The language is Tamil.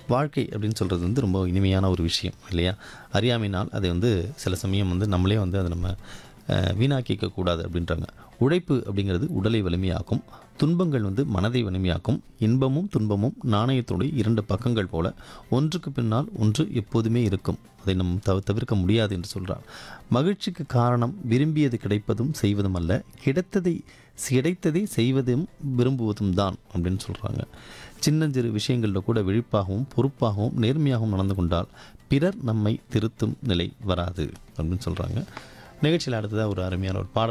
வாழ்க்கை அப்படின்னு சொல்கிறது வந்து ரொம்ப இனிமையான ஒரு விஷயம் இல்லையா அறியாமையினால் அதை வந்து சில சமயம் வந்து நம்மளே வந்து அதை நம்ம அஹ், வீணாக்கிக்க கூடாது அப்படின்றாங்க உழைப்பு அப்படிங்கிறது உடலை வலிமையாக்கும் துன்பங்கள் வந்து மனதை வலிமையாக்கும் இன்பமும் துன்பமும் நாணயத்தோடைய இரண்டு பக்கங்கள் போல ஒன்றுக்கு பின்னால் ஒன்று எப்போதுமே இருக்கும் அதை நம் தவ தவிர்க்க முடியாது என்று சொல்கிறார் மகிழ்ச்சிக்கு காரணம் விரும்பியது கிடைப்பதும் செய்வதும் அல்ல கிடைத்ததை கிடைத்ததை செய்வதும் விரும்புவதும் தான் அப்படின்னு சொல்கிறாங்க சின்னஞ்சிறு விஷயங்களில் கூட விழிப்பாகவும் பொறுப்பாகவும் நேர்மையாகவும் நடந்து கொண்டால் பிறர் நம்மை திருத்தும் நிலை வராது அப்படின்னு சொல்கிறாங்க நிகழ்ச்சியில் அடுத்ததாக ஒரு அருமையான ஒரு பாடல்